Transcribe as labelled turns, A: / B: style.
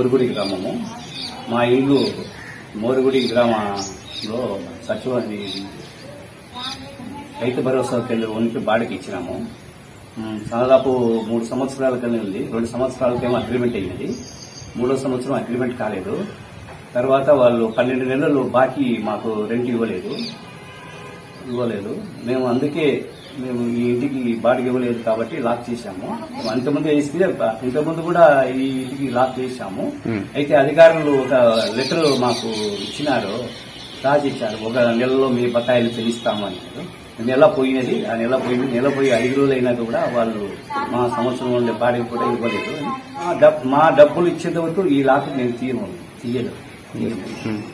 A: మోరుగుడి గ్రామము మా ఇల్లు మోరుగుడి గ్రామంలో సచివాలయ రైతు భరోసా కేంద్రం ఉనికి బాడికి ఇచ్చినాము ఉమ్, దాదాపు మూడు సంవత్సరాల కలిగింది రెండు సంవత్సరాలకేమో అగ్రిమెంట్ అయ్యింది మూడో సంవత్సరం అగ్రిమెంట్ కాలేదు తర్వాత వాళ్ళు పన్నెండు నెలలు బాకీ మాకు రెంట్ ఇవ్వలేదు ఇవ్వలేదు మేము అందుకే మేము ఈ ఇంటికి బాడికి ఇవ్వలేదు కాబట్టి లాక్ చేశాము అంతకుముందు వేస్తే ఇంతకుముందు కూడా ఈ ఇంటికి లాక్ చేశాము అయితే అధికారులు ఒక లెటర్ మాకు ఇచ్చినారు రాసి ఇచ్చారు ఒక నెలలో మీ బకాయిలు చెల్లిస్తాము అని నెల పోయినది ఆ నెల పోయింది నెల పోయి ఐదు రోజులు అయినాక కూడా వాళ్ళు మా సంవత్సరం ఉండే బాడికి కూడా ఇవ్వలేదు మా డబ్- మా డబ్బులు ఇచ్చేంత వరకు ఈ లాక్ నేను తీయను తీయలేదు తీయను